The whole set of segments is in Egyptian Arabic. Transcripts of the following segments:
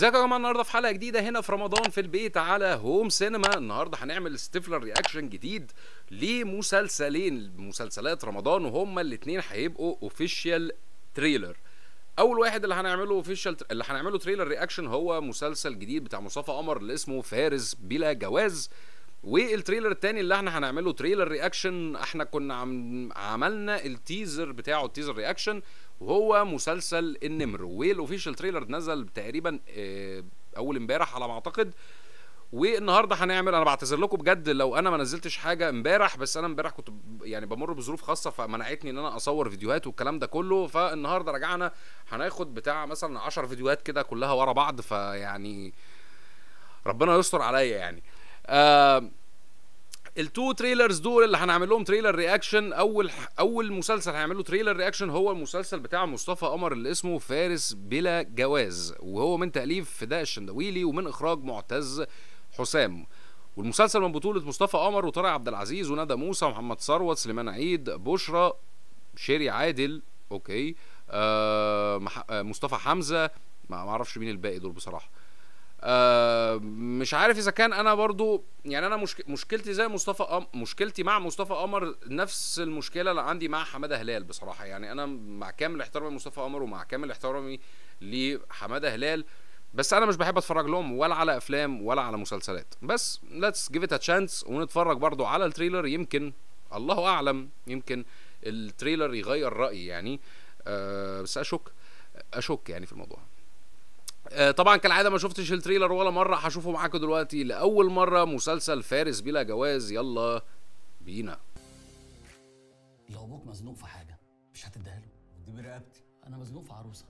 ازيكم يا جماعه النهارده في حلقه جديده هنا في رمضان في البيت على هوم سينما النهارده هنعمل ستيفلر رياكشن جديد لمسلسلين مسلسلات رمضان وهما الاثنين هيبقوا اوفيشال تريلر اول واحد اللي هنعمله اوفيشال اللي هنعمله تريلر رياكشن هو مسلسل جديد بتاع مصطفى قمر اللي اسمه فارس بلا جواز والتريلر التاني اللي احنا هنعمله تريلر رياكشن احنا كنا عم عملنا التيزر بتاعه التيزر رياكشن وهو مسلسل النمر والاوفيشال تريلر نزل تقريبا اه اول امبارح على ما اعتقد والنهارده هنعمل انا بعتذر لكم بجد لو انا ما نزلتش حاجه امبارح بس انا امبارح كنت ب- يعني بمر بظروف خاصه فمنعتني ان انا اصور فيديوهات والكلام ده كله فالنهارده رجعنا هناخد بتاع مثلا 10 فيديوهات كده كلها ورا بعض فيعني ربنا يستر عليا يعني آه التو تريلرز دول اللي هنعمل لهم تريلر رياكشن اول اول مسلسل هنعمل له تريلر رياكشن هو المسلسل بتاع مصطفى قمر اللي اسمه فارس بلا جواز وهو من تاليف فداء الشندويلي ومن اخراج معتز حسام والمسلسل من بطولة مصطفى قمر وطارق عبد العزيز وندى موسى ومحمد ثروت سليمان عيد بشرى شيري عادل اوكي آه مح... آه مصطفى حمزه ما ما اعرفش مين الباقي دول بصراحه آه مش عارف اذا كان انا برضو يعني انا مشك... مشكلتي زي مصطفى أم... مشكلتي مع مصطفى قمر نفس المشكله اللي عندي مع حماده هلال بصراحه يعني انا مع كامل احترامي لمصطفى قمر ومع كامل احترامي لحماده هلال بس انا مش بحب اتفرج لهم ولا على افلام ولا على مسلسلات بس ليتس جيف ات ا تشانس ونتفرج برضو على التريلر يمكن الله اعلم يمكن التريلر يغير رايي يعني آه بس اشك اشك يعني في الموضوع آه، طبعا كالعاده ما شفتش التريلر ولا مره هشوفه معاكم دلوقتي لاول مره مسلسل فارس بلا جواز يلا بينا لو ابوك مزنوق في حاجه مش هتديها له دي برقبتي انا مزنوق في عروسه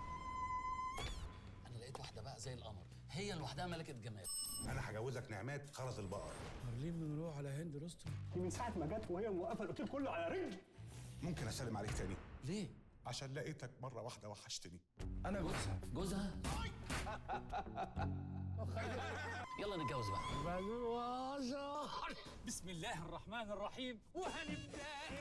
انا لقيت واحده بقى زي القمر هي لوحدها ملكه جمال انا هجوزك نعمات خرز البقر مارلين ممنوع على هند رستم دي من ساعة ما جت وهي موقفة الأوتيل كله على رجل ممكن اسلم عليك تاني ليه عشان لقيتك مره واحده وحشتني انا جوزها جوزها يلا نتجوز بقى بسم الله الرحمن الرحيم وهنبدأ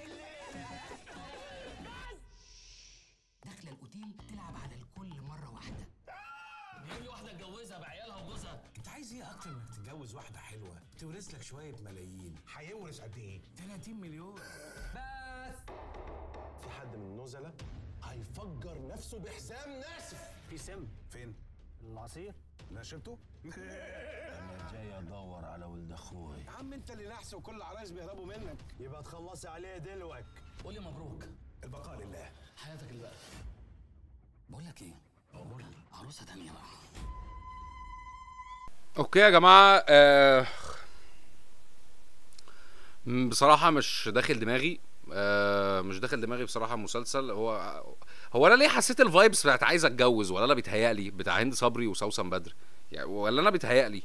داخله الاوتيل تلعب على الكل مره واحده بيقول لي واحده اتجوزها بعيالها وجوزها انت عايز ايه اكتر انك تتجوز واحده حلوه تورث لك شويه ملايين هيورث قد ايه 30 مليون في حد من النزلاء هيفجر نفسه بحزام ناسف في سم فين العصير لا شربته انا جاي ادور على ولد اخوي يا عم انت اللي نحس وكل العرايس بيهربوا منك يبقى تخلصي عليه دلوك قول لي مبروك البقاء لله حياتك اللي بقى بقول لك ايه بقول عروسه تانية بقى اوكي يا جماعه آه م- بصراحه مش داخل دماغي آه مش داخل دماغي بصراحه المسلسل هو هو انا ليه حسيت الفايبس بتاعت عايز اتجوز ولا انا بيتهيألي بتاع هند صبري وسوسن بدر يعني ولا انا بيتهيألي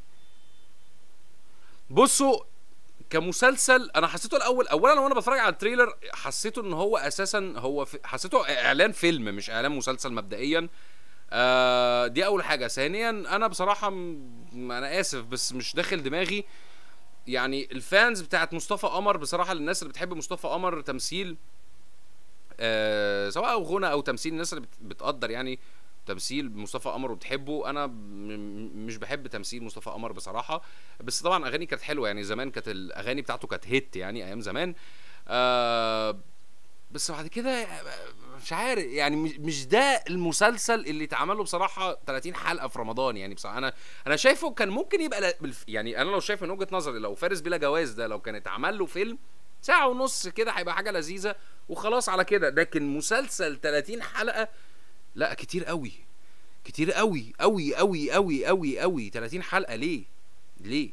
بصوا كمسلسل انا حسيته الاول اولا وانا بتفرج على التريلر حسيته ان هو اساسا هو في حسيته اعلان فيلم مش اعلان مسلسل مبدئيا آه دي اول حاجه ثانيا انا بصراحه م... انا اسف بس مش داخل دماغي يعني الفانز بتاعت مصطفى قمر بصراحه الناس اللي بتحب مصطفى قمر تمثيل آه سواء غنى او تمثيل الناس اللي بت- بتقدر يعني تمثيل مصطفى قمر وبتحبه انا م- م- مش بحب تمثيل مصطفى قمر بصراحه بس طبعا اغاني كانت حلوه يعني زمان كانت الاغاني بتاعته كانت هيت يعني ايام زمان آه بس بعد كده مش عارف يعني مش- مش ده المسلسل اللي اتعمل له بصراحه 30 حلقه في رمضان يعني بصراحه انا انا شايفه كان ممكن يبقى لا- بالف- يعني انا لو شايف من وجهه نظري لو فارس بلا جواز ده لو كان اتعمل له فيلم ساعه ونص كده هيبقى حاجه لذيذه وخلاص على كده لكن مسلسل 30 حلقه لا كتير قوي كتير قوي قوي قوي قوي قوي قوي 30 حلقه ليه ليه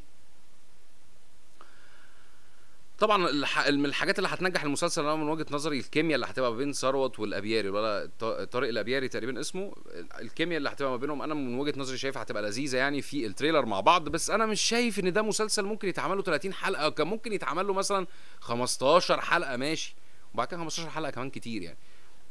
طبعا الح... من الحاجات اللي هتنجح المسلسل انا من وجهه نظري الكيمياء اللي هتبقى ما بين ثروت والابياري ولا ط- طارق الابياري تقريبا اسمه الكيمياء اللي هتبقى ما بينهم انا من وجهه نظري شايفها هتبقى لذيذه يعني في التريلر مع بعض بس انا مش شايف ان ده مسلسل ممكن يتعمل له 30 حلقه كان ممكن يتعمل له مثلا 15 حلقه ماشي وبعد كده 15 حلقه كمان كتير يعني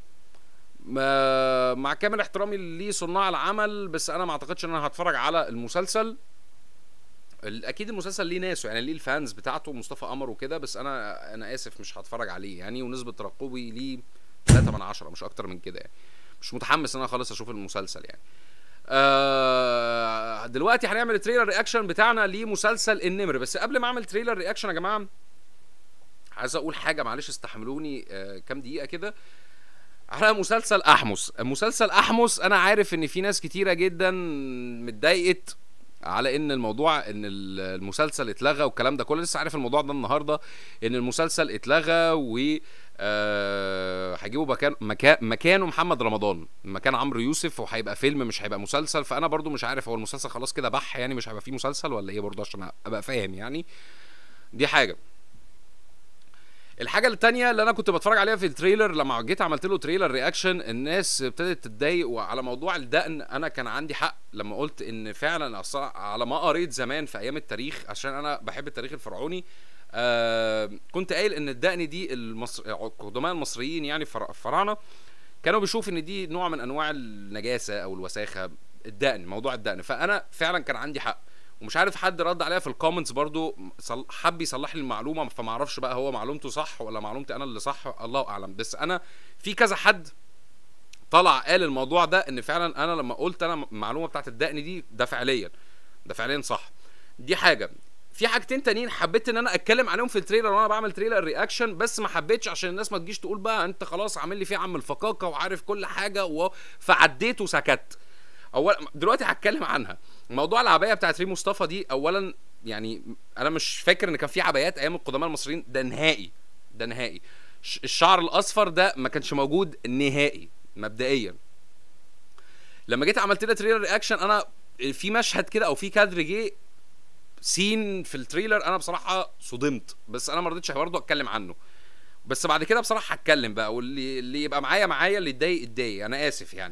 ما مع كامل احترامي لصناع العمل بس انا ما اعتقدش ان انا هتفرج على المسلسل ال- اكيد المسلسل ليه ناسه يعني ليه الفانز بتاعته مصطفى قمر وكده بس انا انا اسف مش هتفرج عليه يعني ونسبه ترقبي ليه 3 من 10 مش اكتر من كده يعني مش متحمس ان انا خالص اشوف المسلسل يعني آه دلوقتي هنعمل التريلر رياكشن بتاعنا لمسلسل النمر بس قبل ما اعمل تريلر رياكشن يا جماعه عايز اقول حاجه معلش استحملوني آه كام دقيقه كده على مسلسل احمس مسلسل احمس انا عارف ان في ناس كتيره جدا متضايقت على ان الموضوع ان ال- المسلسل اتلغى والكلام ده كله لسه عارف الموضوع ده النهارده ان المسلسل اتلغى و آه، هيجيبوا مكان مكان مكانه محمد رمضان مكان عمرو يوسف وهيبقى فيلم مش هيبقى مسلسل فانا برضو مش عارف هو المسلسل خلاص كده بح يعني مش هيبقى فيه مسلسل ولا ايه برضو عشان ابقى فاهم يعني دي حاجه الحاجة التانية اللي أنا كنت بتفرج عليها في التريلر لما جيت عملت له تريلر رياكشن الناس ابتدت تتضايق وعلى موضوع الدقن أنا كان عندي حق لما قلت إن فعلا أصلا على ما قريت زمان في أيام التاريخ عشان أنا بحب التاريخ الفرعوني آه كنت قايل إن الدقن دي المصر... القدماء المصريين يعني فر- الفراعنة كانوا بيشوفوا إن دي نوع من أنواع النجاسة أو الوساخة الدقن موضوع الدقن فأنا فعلا كان عندي حق ومش عارف حد رد عليها في الكومنتس برضو صل... حب يصلح لي المعلومه فما اعرفش بقى هو معلومته صح ولا معلومتي انا اللي صح الله اعلم بس انا في كذا حد طلع قال الموضوع ده ان فعلا انا لما قلت انا المعلومه بتاعت الدقن دي ده فعليا ده فعليا صح دي حاجه في حاجتين تانيين حبيت ان انا اتكلم عليهم في التريلر وانا بعمل تريلر رياكشن بس ما حبيتش عشان الناس ما تجيش تقول بقى انت خلاص عامل لي فيه عم الفقاقه وعارف كل حاجه و... فعديت وسكت اول دلوقتي هتكلم عنها موضوع العبايه بتاعت ريم مصطفى دي اولا يعني انا مش فاكر ان كان في عبايات ايام القدماء المصريين ده نهائي ده نهائي ش- الشعر الاصفر ده ما كانش موجود نهائي مبدئيا لما جيت عملت لها تريلر رياكشن انا في مشهد كده او في كادر جه سين في التريلر انا بصراحه صدمت بس انا ما رضيتش برضه اتكلم عنه بس بعد كده بصراحه هتكلم بقى واللي اللي يبقى معايا معايا اللي يتضايق يتضايق انا اسف يعني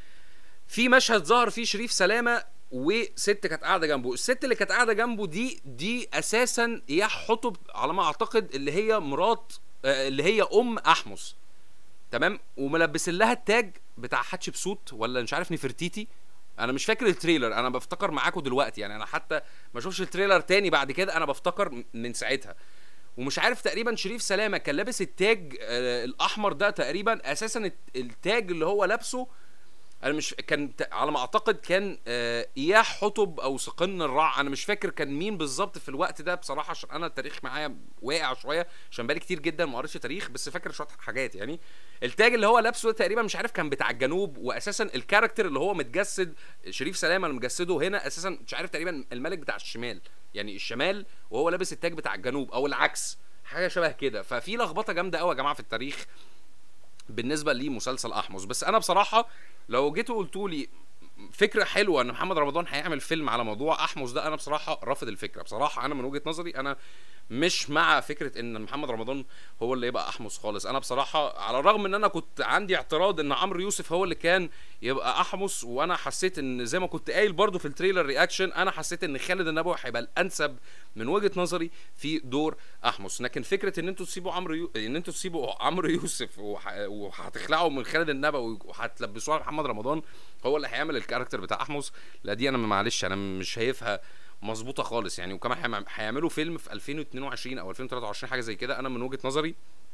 في مشهد ظهر فيه شريف سلامه وست كانت قاعده جنبه الست اللي كانت قاعده جنبه دي دي اساسا يا حطب على ما اعتقد اللي هي مرات آه، اللي هي ام احمس تمام وملبس لها التاج بتاع حتشبسوت ولا مش عارف نفرتيتي انا مش فاكر التريلر انا بفتكر معاكم دلوقتي يعني انا حتى ما اشوفش التريلر تاني بعد كده انا بفتكر م- من ساعتها ومش عارف تقريبا شريف سلامه كان لابس التاج آه الاحمر ده تقريبا اساسا الت- التاج اللي هو لابسه انا مش كان ت- على ما اعتقد كان آه اياه حطب او سقن الرع انا مش فاكر كان مين بالظبط في الوقت ده بصراحه عشان انا التاريخ معايا واقع شويه عشان بقالي كتير جدا ما قريتش تاريخ بس فاكر شويه حاجات يعني التاج اللي هو لابسه ده تقريبا مش عارف كان بتاع الجنوب واساسا الكاركتر اللي هو متجسد شريف سلامه اللي مجسده هنا اساسا مش عارف تقريبا الملك بتاع الشمال يعني الشمال وهو لابس التاج بتاع الجنوب او العكس حاجه شبه كده ففي لخبطه جامده قوي يا جماعه في التاريخ بالنسبه لمسلسل احمس بس انا بصراحه لو جيتوا قلتوا لي فكره حلوه ان محمد رمضان هيعمل فيلم على موضوع احمس ده انا بصراحه رافض الفكره بصراحه انا من وجهه نظري انا مش مع فكره ان محمد رمضان هو اللي يبقى احمس خالص انا بصراحه على الرغم ان انا كنت عندي اعتراض ان عمرو يوسف هو اللي كان يبقى احمس وانا حسيت ان زي ما كنت قايل برضو في التريلر رياكشن انا حسيت ان خالد النبوي هيبقى الانسب من وجهه نظري في دور احمس لكن فكره ان انتوا تسيبوا عمرو يو... ان انتوا تسيبوا عمرو يوسف وح... وهتخلعوا من خالد النبوي وهتلبسوه على محمد رمضان هو اللي هيعمل الكاركتر بتاع احمس لا دي انا معلش انا مش شايفها مظبوطه خالص يعني وكمان هيعم- هيعملوا فيلم في 2022 او 2023 حاجه زي كده انا من وجهه نظري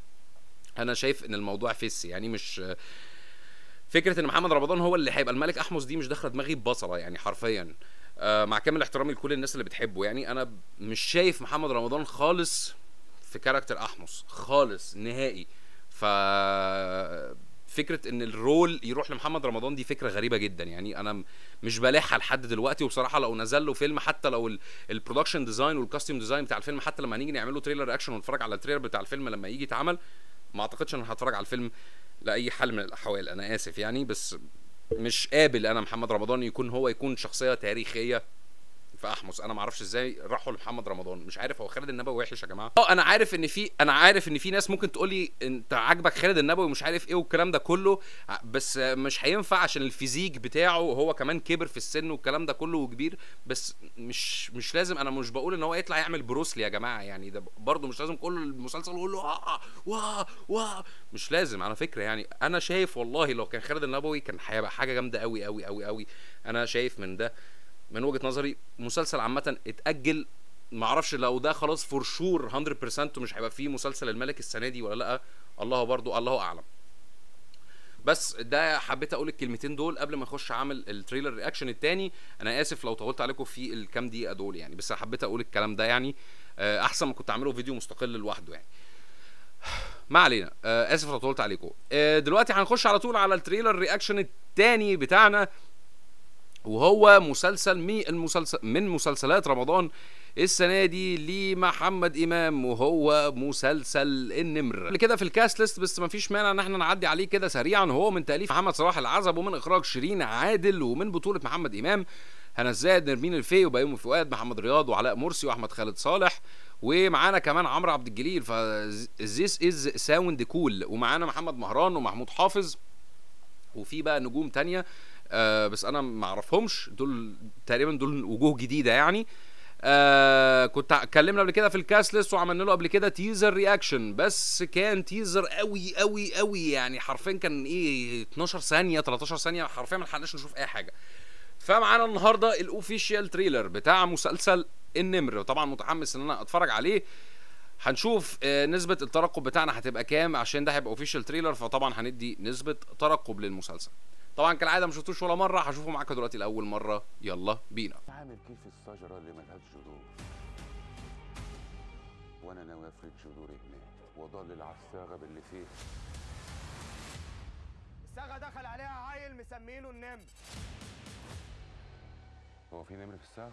انا شايف ان الموضوع فيس يعني مش فكره ان محمد رمضان هو اللي هيبقى الملك احمس دي مش داخله دماغي ببصله يعني حرفيا آه مع كامل احترامي لكل الناس اللي بتحبه يعني انا مش شايف محمد رمضان خالص في كاركتر احمس خالص نهائي ف فكره ان الرول يروح لمحمد رمضان دي فكره غريبه جدا يعني انا م- مش بلاحها لحد دلوقتي وبصراحه لو نزل له فيلم حتى لو ال- البرودكشن ديزاين والكاستيوم ديزاين بتاع الفيلم حتى لما هنيجي نعمل له تريلر اكشن ونتفرج على التريلر بتاع الفيلم لما يجي يتعمل ما اعتقدش ان انا هتفرج على الفيلم لاي حال من الاحوال انا اسف يعني بس مش قابل انا محمد رمضان يكون هو يكون شخصيه تاريخيه في احمس انا ما اعرفش ازاي راحوا لمحمد رمضان مش عارف هو خالد النبوي وحش يا جماعه اه انا عارف ان في انا عارف ان في ناس ممكن تقول لي انت عاجبك خالد النبوي ومش عارف ايه والكلام ده كله ع- بس آه، مش هينفع عشان الفيزيك بتاعه وهو كمان كبر في السن والكلام ده كله وكبير بس مش مش لازم انا مش بقول ان هو يطلع يعمل بروسلي يا جماعه يعني ده برضه مش لازم كل المسلسل يقول له آه واه واه مش لازم على فكره يعني انا شايف والله لو كان خالد النبوي كان هيبقى حاجه جامده قوي قوي قوي قوي انا شايف من ده من وجهه نظري مسلسل عامه اتاجل ما اعرفش لو ده خلاص فور شور 100% ومش هيبقى فيه مسلسل الملك السنه دي ولا لا الله برضو الله اعلم بس ده حبيت اقول الكلمتين دول قبل ما اخش اعمل التريلر رياكشن التاني انا اسف لو طولت عليكم في الكام دقيقه دول يعني بس حبيت اقول الكلام ده يعني آه، احسن ما كنت اعمله فيديو مستقل لوحده يعني ما علينا آه، اسف لو طولت عليكم آه، دلوقتي هنخش على طول على التريلر رياكشن التاني بتاعنا وهو مسلسل مي المسلسل من مسلسلات رمضان السنه دي لمحمد امام وهو مسلسل النمر اللي كده في الكاست ليست بس ما فيش مانع ان احنا نعدي عليه كده سريعا هو من تاليف محمد صلاح العزب ومن اخراج شيرين عادل ومن بطوله محمد امام هنا الزاهد نرمين الفي وبيومي فؤاد محمد رياض وعلاء مرسي واحمد خالد صالح ومعانا كمان عمرو عبد الجليل ف this از ساوند كول ومعانا محمد مهران ومحمود حافظ وفي بقى نجوم تانية آه بس انا ما اعرفهمش دول تقريبا دول وجوه جديده يعني آه كنت اتكلمنا قبل كده في الكاست ليست وعملنا له قبل كده تيزر رياكشن بس كان تيزر قوي قوي قوي يعني حرفيا كان ايه 12 ثانيه 13 ثانيه حرفيا ما لحقناش نشوف اي حاجه فمعانا النهارده الاوفيشال تريلر بتاع مسلسل النمر طبعا متحمس ان انا اتفرج عليه هنشوف آه، نسبة الترقب بتاعنا هتبقى كام عشان ده هيبقى اوفيشال تريلر فطبعا هندي نسبة ترقب للمسلسل طبعا كالعادة ما شفتوش ولا مرة هشوفه معاكم دلوقتي لأول مرة يلا بينا عامل كيف الشجرة اللي ملهاش جذور وانا ناوي افرد جذوري هناك واضلل على الثغب اللي فيه الساغة دخل عليها عيل مسمينه النمر هو في نمر في الثغب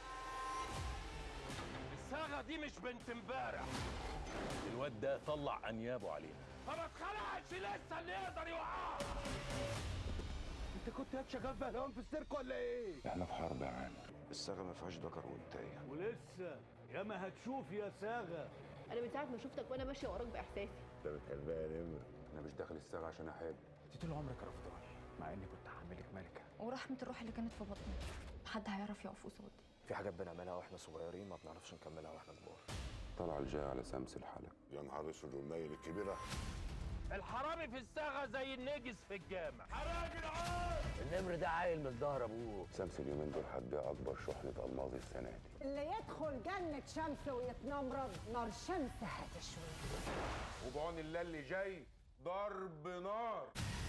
الساغة دي مش بنت امبارح الواد ده طلع انيابه علينا فما اتخلقش لسه اللي يقدر يوقعها انت كنت يا شغال بهلوان في السيرك ولا ايه؟ احنا في حرب يا عامر الساغة ما فيهاش ذكر وانتايه ولسه يا ما هتشوف يا ساغه انا من ساعه ما شفتك وانا ماشيه وراك باحساسي انت بتحبها يا نمر انا مش داخل الثغب عشان احب انت طول عمرك رفضاني مع اني كنت هعملك ملكه ورحمه الروح اللي كانت في بطني حد هيعرف يقف قصادي في حاجات بنعملها واحنا صغيرين ما بنعرفش نكملها واحنا كبار طلع الجاي على سمس الحلق يا نهار اسود والنيل الكبيرة الحرامي في الساغه زي النجس في الجامع النمر ده عيل من ظهر ابوه سمس اليومين دول هتبيع اكبر شحنة الماظ السنة دي اللي يدخل جنة شمس ويتنمرض نار شمس هتشوي وبعون الله اللي جاي ضرب نار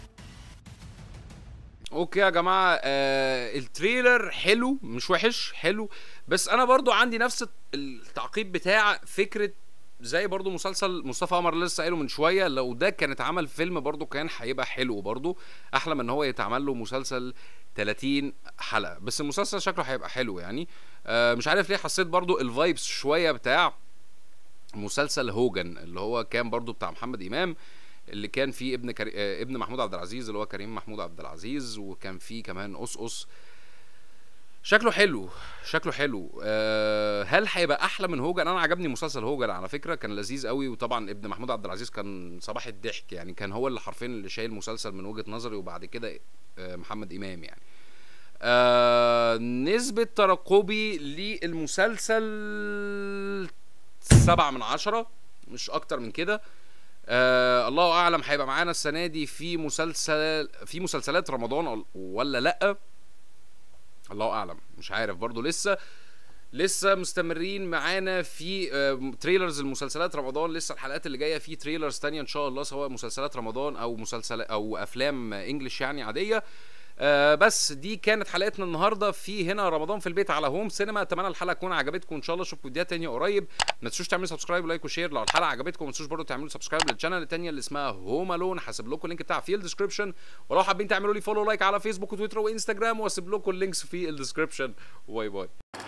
اوكي يا جماعه آه التريلر حلو مش وحش حلو بس انا برضو عندي نفس التعقيب بتاع فكره زي برضو مسلسل مصطفى قمر اللي لسه قايله من شويه لو ده كان اتعمل فيلم برضو كان هيبقى حلو برضو احلى من ان هو يتعمل له مسلسل 30 حلقه بس المسلسل شكله هيبقى حلو يعني آه مش عارف ليه حسيت برضو الفايبس شويه بتاع مسلسل هوجن اللي هو كان برضو بتاع محمد امام اللي كان فيه ابن كري... آه، ابن محمود عبد العزيز اللي هو كريم محمود عبد العزيز وكان فيه كمان قصقص شكله حلو شكله حلو أه هل هيبقى احلى من هوجن انا عجبني مسلسل هوجن على فكره كان لذيذ قوي وطبعا ابن محمود عبد العزيز كان صباح الضحك يعني كان هو اللي حرفيا اللي شايل المسلسل من وجهه نظري وبعد كده آه، محمد امام يعني آه نسبة ترقبي للمسلسل سبعة من عشرة مش أكتر من كده آه الله أعلم هيبقى معانا السنة دي في مسلسل في مسلسلات رمضان ولا لأ الله أعلم مش عارف برضو لسه لسه مستمرين معانا في آه، تريلرز المسلسلات رمضان لسه الحلقات اللي جايه في تريلرز تانية ان شاء الله سواء مسلسلات رمضان او مسلسل او افلام انجلش يعني عاديه آه بس دي كانت حلقتنا النهارده في هنا رمضان في البيت على هوم سينما اتمنى الحلقه تكون عجبتكم ان شاء الله اشوفكم فيديوهات تانية قريب ما تنسوش تعملوا سبسكرايب ولايك وشير لو الحلقه عجبتكم ما تنسوش برضه تعملوا سبسكرايب للشانل التانية اللي اسمها هوم الون هسيب لكم اللينك بتاعها في الديسكربشن ولو حابين تعملوا لي فولو لايك على فيسبوك وتويتر وانستجرام واسيب لكم اللينكس في الديسكربشن باي باي